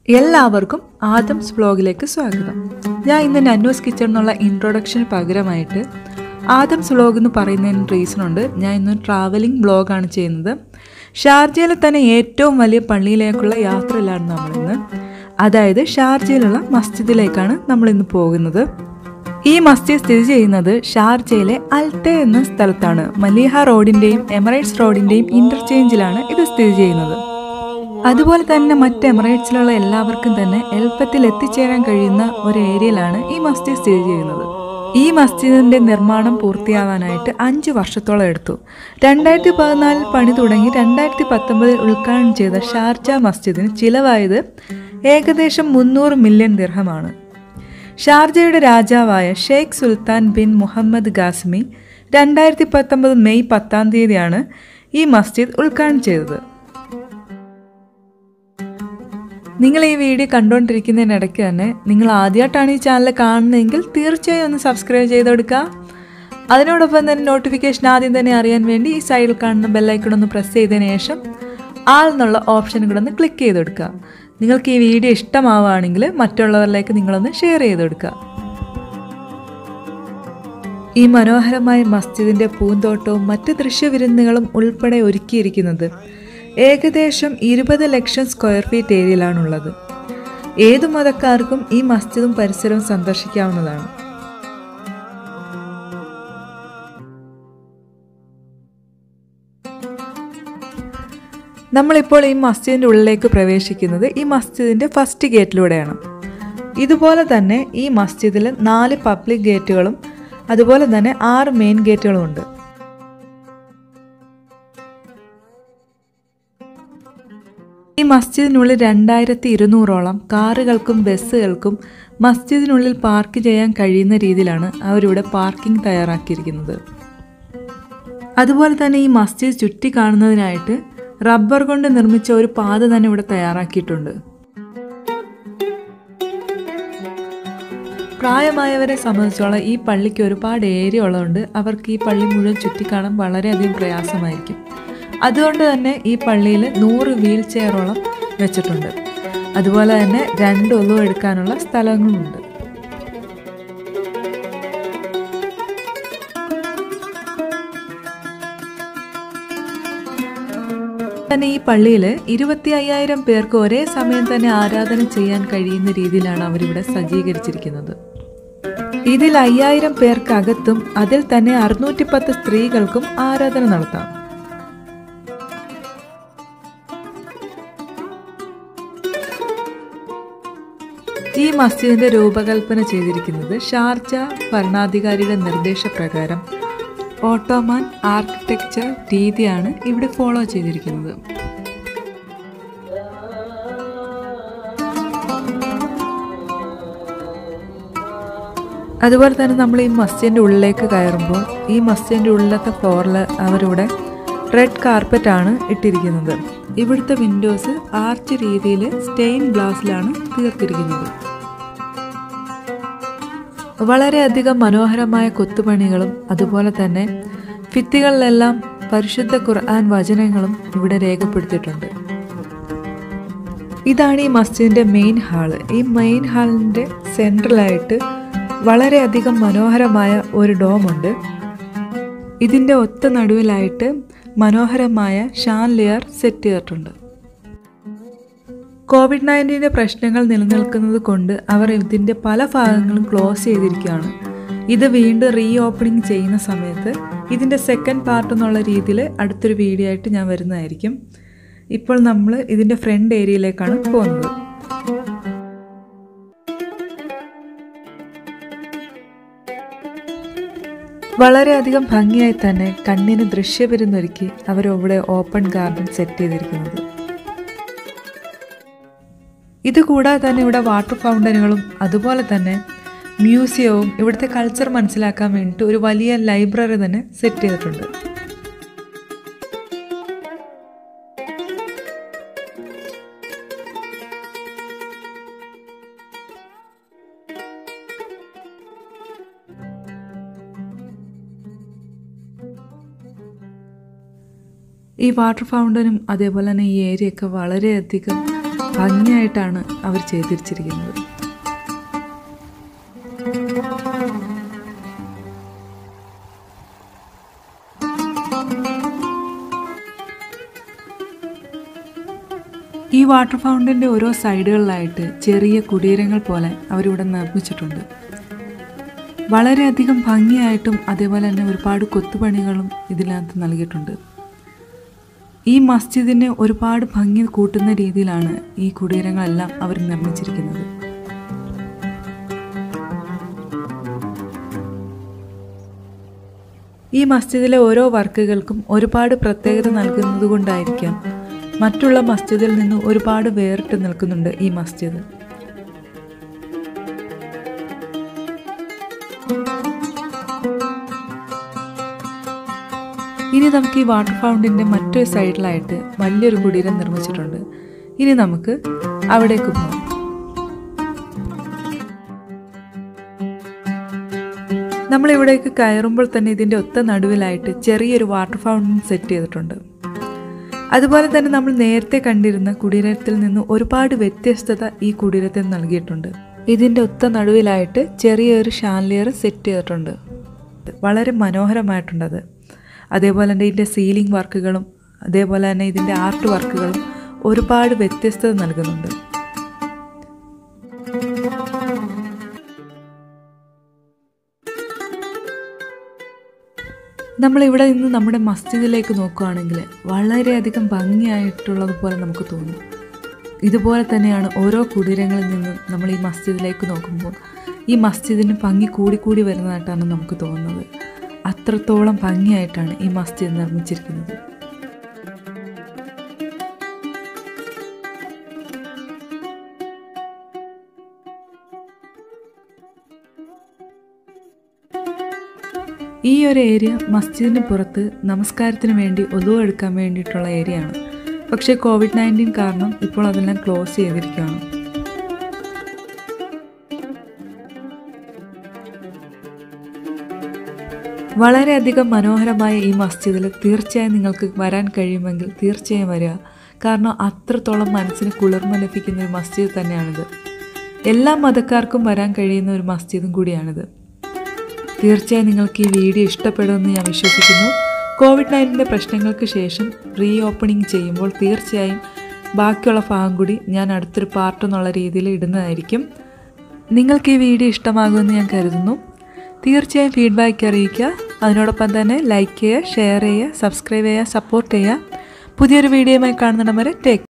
എല്ലാവർക്കും ആദംസ് വ്ലോഗിലേക്ക് സ്വാഗതം ഞാൻ ഇന്ന് നന്നൂസ് കിച്ചൺ എന്നുള്ള ഇൻട്രൊഡക്ഷന് പകരമായിട്ട് ആദംസ് വ്ലോഗ് എന്ന് പറയുന്നതിന് റീസൺ ഉണ്ട് ഞാൻ ഇന്ന് ട്രാവലിംഗ് വ്ലോഗാണ് ചെയ്യുന്നത് ഷാർജയിലെ തന്നെ ഏറ്റവും വലിയ പള്ളിയിലേക്കുള്ള യാത്രയിലാണ് നമ്മളിന്ന് അതായത് ഷാർജയിലുള്ള മസ്ജിദിലേക്കാണ് നമ്മളിന്ന് പോകുന്നത് ഈ മസ്ജിദ് സ്ഥിതി ചെയ്യുന്നത് ഷാർജയിലെ അൽത്തെ എന്ന സ്ഥലത്താണ് മലീഹ റോഡിന്റെയും എമറേറ്റ്സ് റോഡിന്റെയും ഇന്റർചേഞ്ചിലാണ് ഇത് സ്ഥിതി ചെയ്യുന്നത് അതുപോലെ തന്നെ മറ്റ് എമിറേറ്റ്സിലുള്ള എല്ലാവർക്കും തന്നെ എളുപ്പത്തിൽ എത്തിച്ചേരാൻ കഴിയുന്ന ഒരു ഏരിയയിലാണ് ഈ മസ്ജിദ് സ്ഥിതി ചെയ്യുന്നത് ഈ മസ്ജിദിന്റെ നിർമ്മാണം പൂർത്തിയാവാനായിട്ട് അഞ്ച് വർഷത്തോളം എടുത്തു രണ്ടായിരത്തി പതിനാലിൽ പണി തുടങ്ങി രണ്ടായിരത്തി പത്തൊമ്പതിൽ ഉദ്ഘാടനം ചെയ്ത ഷാർജ മസ്ജിദിന് ചിലവായത് ഏകദേശം മുന്നൂറ് മില്യൺ ദിർഹമാണ് ഷാർജയുടെ രാജാവായ Sheikh Sultan bin Muhammad Qasimi രണ്ടായിരത്തി പത്തൊമ്പത് മെയ് പത്താം തീയതിയാണ് ഈ മസ്ജിദ് ഉദ്ഘാടനം ചെയ്തത് നിങ്ങൾ ഈ വീഡിയോ കണ്ടുകൊണ്ടിരിക്കുന്നതിനിടയ്ക്ക് തന്നെ നിങ്ങൾ ആദ്യമായിട്ടാണ് ഈ ചാനൽ കാണുന്നതെങ്കിൽ തീർച്ചയായും ഒന്ന് സബ്സ്ക്രൈബ് ചെയ്തെടുക്കുക അതിനോടൊപ്പം തന്നെ നോട്ടിഫിക്കേഷൻ ആദ്യം തന്നെ അറിയാൻ വേണ്ടി ഈ സൈഡിൽ കാണുന്ന ബെല്ലൈക്കൺ ഒന്ന് പ്രസ് ചെയ്തതിന് ശേഷം ആൾ എന്നുള്ള ഓപ്ഷൻ കൂടെ ഒന്ന് ക്ലിക്ക് ചെയ്തെടുക്കുക നിങ്ങൾക്ക് ഈ വീഡിയോ ഇഷ്ടമാവുകയാണെങ്കിൽ മറ്റുള്ളവരിലേക്ക് നിങ്ങളൊന്ന് ഷെയർ ചെയ്തെടുക്കുക ഈ മനോഹരമായ മസ്ജിദിന്റെ പൂന്തോട്ടവും മറ്റ് ദൃശ്യവിരുന്നുകളും ഉൾപ്പെടെ ഒരുക്കിയിരിക്കുന്നത് ഏകദേശം ഇരുപത് ലക്ഷം സ്ക്വയർ ഫീറ്റ് ഏരിയയിലാണുള്ളത് ഏതു മതക്കാർക്കും ഈ മസ്ജിദും പരിസരവും സന്ദർശിക്കാവുന്നതാണ് നമ്മളിപ്പോൾ ഈ മസ്ജിദിൻ്റെ ഉള്ളിലേക്ക് പ്രവേശിക്കുന്നത് ഈ മസ്ജിദിൻ്റെ ഫസ്റ്റ് ഗേറ്റിലൂടെയാണ് ഇതുപോലെ തന്നെ ഈ മസ്ജിദിൽ നാല് പബ്ലിക് ഗേറ്റുകളും അതുപോലെ തന്നെ ആറ് മെയിൻ ഗേറ്റുകളും ഉണ്ട് ഈ മസ്ജിദിനുള്ളിൽ രണ്ടായിരത്തി ഇരുന്നൂറോളം കാറുകൾക്കും ബസ്സുകൾക്കും മസ്ജിദിനുള്ളിൽ പാർക്ക് ചെയ്യാൻ കഴിയുന്ന രീതിയിലാണ് അവരിവിടെ പാർക്കിംഗ് തയ്യാറാക്കിയിരിക്കുന്നത് അതുപോലെ തന്നെ ഈ മസ്ജിദ് ചുറ്റി കാണുന്നതിനായിട്ട് റബ്ബർ കൊണ്ട് നിർമ്മിച്ച ഒരു പാത തന്നെ ഇവിടെ തയ്യാറാക്കിയിട്ടുണ്ട് പ്രായമായവരെ സംബന്ധിച്ചോളം ഈ പള്ളിക്ക് ഒരുപാട് ഏരിയ ഉള്ളതുകൊണ്ട് അവർക്ക് ഈ പള്ളി മുഴുവൻ ചുറ്റിക്കാണാൻ വളരെയധികം പ്രയാസമായിരിക്കും അതുകൊണ്ട് തന്നെ ഈ പള്ളിയിൽ നൂറ് വീൽ ചെയറോളം വെച്ചിട്ടുണ്ട് അതുപോലെ തന്നെ രണ്ട് ഒന്നു എടുക്കാനുള്ള സ്ഥലങ്ങളുമുണ്ട് തന്നെ ഈ പള്ളിയിൽ ഇരുപത്തി അയ്യായിരം പേർക്ക് ഒരേ സമയം തന്നെ ആരാധന ചെയ്യാൻ കഴിയുന്ന രീതിയിലാണ് അവരിവിടെ സജ്ജീകരിച്ചിരിക്കുന്നത് ഇതിൽ അയ്യായിരം പേർക്ക് അകത്തും അതിൽ തന്നെ അറുന്നൂറ്റി പത്ത് സ്ത്രീകൾക്കും ആരാധന നടത്താം ഈ മസ്ജിദിന്റെ രൂപകൽപ്പന ചെയ്തിരിക്കുന്നത് ഷാർജ ഭരണാധികാരിയുടെ നിർദ്ദേശപ്രകാരം ഓട്ടോമാൻ ആർക്കിടെക്ചർ രീതിയാണ് ഇവിടെ ഫോളോ ചെയ്തിരിക്കുന്നത് അതുപോലെ തന്നെ നമ്മൾ ഈ മസ്ജിദിൻ്റെ ഉള്ളിലേക്ക് കയറുമ്പോൾ ഈ മസ്ജിദിൻ്റെ ഉള്ളിലത്തെ ഫ്ലോറിൽ അവരിവിടെ റെഡ് കാർപ്പറ്റ് ആണ് ഇട്ടിരിക്കുന്നത് ഇവിടുത്തെ വിൻഡോസ് ആർച്ച് രീതിയിൽ സ്റ്റെയിൻ ഗ്ലാസ്സിലാണ് തീർത്തിരിക്കുന്നത് വളരെയധികം മനോഹരമായ കൊത്തുപണികളും അതുപോലെ തന്നെ ഭിത്തികളിലെല്ലാം പരിശുദ്ധ ഖുർആൻ വചനങ്ങളും ഇവിടെ രേഖപ്പെടുത്തിയിട്ടുണ്ട് ഇതാണ് ഈ മസ്ജിദിന്റെ മെയിൻ ഹാള് ഈ മെയിൻ ഹാളിന്റെ സെൻട്രലായിട്ട് വളരെയധികം മനോഹരമായ ഒരു ഡോമുണ്ട് ഇതിന്റെ ഒത്ത നടുവിലായിട്ട് മനോഹരമായ ഷാൻലിയർ സെറ്റ് ചെയ്തിട്ടുണ്ട് കോവിഡ് നയൻറ്റീൻ്റെ പ്രശ്നങ്ങൾ നിലനിൽക്കുന്നത് കൊണ്ട് അവർ ഇതിൻ്റെ പല ഭാഗങ്ങളും ക്ലോസ് ചെയ്തിരിക്കുകയാണ് ഇത് വീണ്ടും റീ ഓപ്പണിംഗ് ചെയ്യുന്ന സമയത്ത് ഇതിൻ്റെ സെക്കൻഡ് പാർട്ട് എന്നുള്ള രീതിയിൽ അടുത്തൊരു വീഡിയോ ആയിട്ട് ഞാൻ വരുന്നതായിരിക്കും ഇപ്പോൾ നമ്മൾ ഇതിൻ്റെ ഫ്രണ്ട് ഏരിയയിലേക്കാണ് പോകുന്നത് വളരെയധികം ഭംഗിയായി തന്നെ കണ്ണിന് ദൃശ്യവിരുന്നൊരുക്കി അവരവിടെ ഓപ്പൺ ഗാർഡൻ സെറ്റ് ചെയ്തിരിക്കുന്നത് ഇത് കൂടാതെ തന്നെ ഇവിടെ വാട്ടർ ഫൗണ്ടനുകളും അതുപോലെ തന്നെ മ്യൂസിയവും ഇവിടുത്തെ കൾച്ചർ മനസ്സിലാക്കാൻ വേണ്ടിയിട്ട് ഒരു വലിയ ലൈബ്രറി തന്നെ സെറ്റ് ചെയ്തിട്ടുണ്ട് ഈ വാട്ടർ ഫൗണ്ടനും അതേപോലെ തന്നെ ഈ ഏരിയ ഒക്കെ വളരെയധികം ഭംഗിയായിട്ടാണ് അവർ ചെയ്തിരിച്ചിരിക്കുന്നത് ഈ വാട്ടർ ഫൗണ്ടൻ്റെ ഓരോ സൈഡുകളിലായിട്ട് ചെറിയ കുടീരങ്ങൾ പോലെ അവരിവിടെ നിർമ്മിച്ചിട്ടുണ്ട് വളരെയധികം ഭംഗിയായിട്ടും അതേപോലെ തന്നെ ഒരുപാട് കൊത്തുപണികളും ഇതിനകത്ത് നൽകിയിട്ടുണ്ട് ഈ മസ്ജിദിന് ഒരുപാട് ഭംഗി കൂട്ടുന്ന രീതിയിലാണ് ഈ കുടീരങ്ങളെല്ലാം അവർ നിർമ്മിച്ചിരിക്കുന്നത് ഈ മസ്ജിദിലെ ഓരോ വർക്കുകൾക്കും ഒരുപാട് പ്രത്യേകത നൽകുന്നത് കൊണ്ടായിരിക്കാം മറ്റുള്ള മസ്ജിദിൽ നിന്ന് ഒരുപാട് വേറിട്ട് നിൽക്കുന്നുണ്ട് ഈ മസ്ജിദ് ഇനി നമുക്ക് ഈ വാട്ടർ ഫൗണ്ടിൻ്റെ മറ്റൊരു സൈഡിലായിട്ട് വലിയൊരു കുടീരം നിർമ്മിച്ചിട്ടുണ്ട് ഇനി നമുക്ക് അവിടേക്ക് പോകാം നമ്മൾ ഇവിടേക്ക് കയറുമ്പോൾ തന്നെ ഇതിൻ്റെ ഒത്ത നടുവിലായിട്ട് ചെറിയൊരു വാട്ടർ ഫൗണ്ടൻ സെറ്റ് ചെയ്തിട്ടുണ്ട് അതുപോലെ തന്നെ നമ്മൾ നേരത്തെ കണ്ടിരുന്ന കുടീരത്തിൽ നിന്ന് ഒരുപാട് വ്യത്യസ്തത ഈ കുടീരത്തിൽ നൽകിയിട്ടുണ്ട് ഇതിൻ്റെ ഒത്ത നടുവിലായിട്ട് ചെറിയൊരു ഷാൻലിയർ സെറ്റ് ചെയ്തിട്ടുണ്ട് വളരെ മനോഹരമായിട്ടുണ്ടത് അതേപോലെ തന്നെ ഇതിൻ്റെ സീലിംഗ് വർക്കുകളും അതേപോലെ തന്നെ ഇതിൻ്റെ ആർട്ട് വർക്കുകളും ഒരുപാട് വ്യത്യസ്തത നൽകുന്നുണ്ട് നമ്മൾ ഇവിടെ നിന്ന് നമ്മുടെ മസ്ജിദിലേക്ക് നോക്കുകയാണെങ്കിൽ വളരെയധികം ഭംഗിയായിട്ടുള്ളതുപോലെ നമുക്ക് തോന്നും ഇതുപോലെ തന്നെയാണ് ഓരോ കുടീരങ്ങളിൽ നിന്നും നമ്മൾ ഈ മസ്ജിദിലേക്ക് നോക്കുമ്പോൾ ഈ മസ്ജിദിന് ഭംഗി കൂടിക്കൂടി വരുന്നതായിട്ടാണ് നമുക്ക് തോന്നുന്നത് അത്രത്തോളം ഭംഗിയായിട്ടാണ് ഈ മസ്ജിദ് നിർമ്മിച്ചിരിക്കുന്നത് ഈ ഒരു ഏരിയ മസ്ജിദിന് പുറത്ത് നമസ്കാരത്തിന് വേണ്ടി ഒതുവ് എടുക്കാൻ വേണ്ടിയിട്ടുള്ള ഏരിയ ആണ് പക്ഷേ കോവിഡ് നയൻറ്റീൻ കാരണം ഇപ്പോൾ അതെല്ലാം ക്ലോസ് ചെയ്തിരിക്കുകയാണ് വളരെയധികം മനോഹരമായ ഈ മസ്ജിദിൽ തീർച്ചയായും നിങ്ങൾക്ക് വരാൻ കഴിയുമെങ്കിൽ തീർച്ചയായും വരിക കാരണം അത്രത്തോളം മനസ്സിന് കുളിർമ ലഭിക്കുന്ന ഒരു മസ്ജിദ് തന്നെയാണിത് എല്ലാ മതക്കാർക്കും വരാൻ കഴിയുന്ന ഒരു മസ്ജിദും കൂടിയാണിത് തീർച്ചയായും നിങ്ങൾക്ക് ഈ വീഡിയോ ഇഷ്ടപ്പെടുമെന്ന് ഞാൻ വിശ്വസിക്കുന്നു കോവിഡ് നയൻറ്റീൻ്റെ പ്രശ്നങ്ങൾക്ക് ശേഷം റീ ഓപ്പണിംഗ് ചെയ്യുമ്പോൾ തീർച്ചയായും ബാക്കിയുള്ള ഭാഗം കൂടി ഞാൻ അടുത്തൊരു പാർട്ട് എന്നുള്ള രീതിയിൽ ഇടുന്നതായിരിക്കും നിങ്ങൾക്ക് ഈ വീഡിയോ ഇഷ്ടമാകുമെന്ന് ഞാൻ കരുതുന്നു തീർച്ചയായും ഫീഡ്ബാക്ക് അറിയിക്കുക അതിനോടൊപ്പം തന്നെ ലൈക്ക് ചെയ്യുക ഷെയർ ചെയ്യുക സബ്സ്ക്രൈബ് ചെയ്യുക സപ്പോർട്ട് ചെയ്യുക പുതിയൊരു വീഡിയോയുമായി കാണുന്നിടം വരെ ടേക്ക്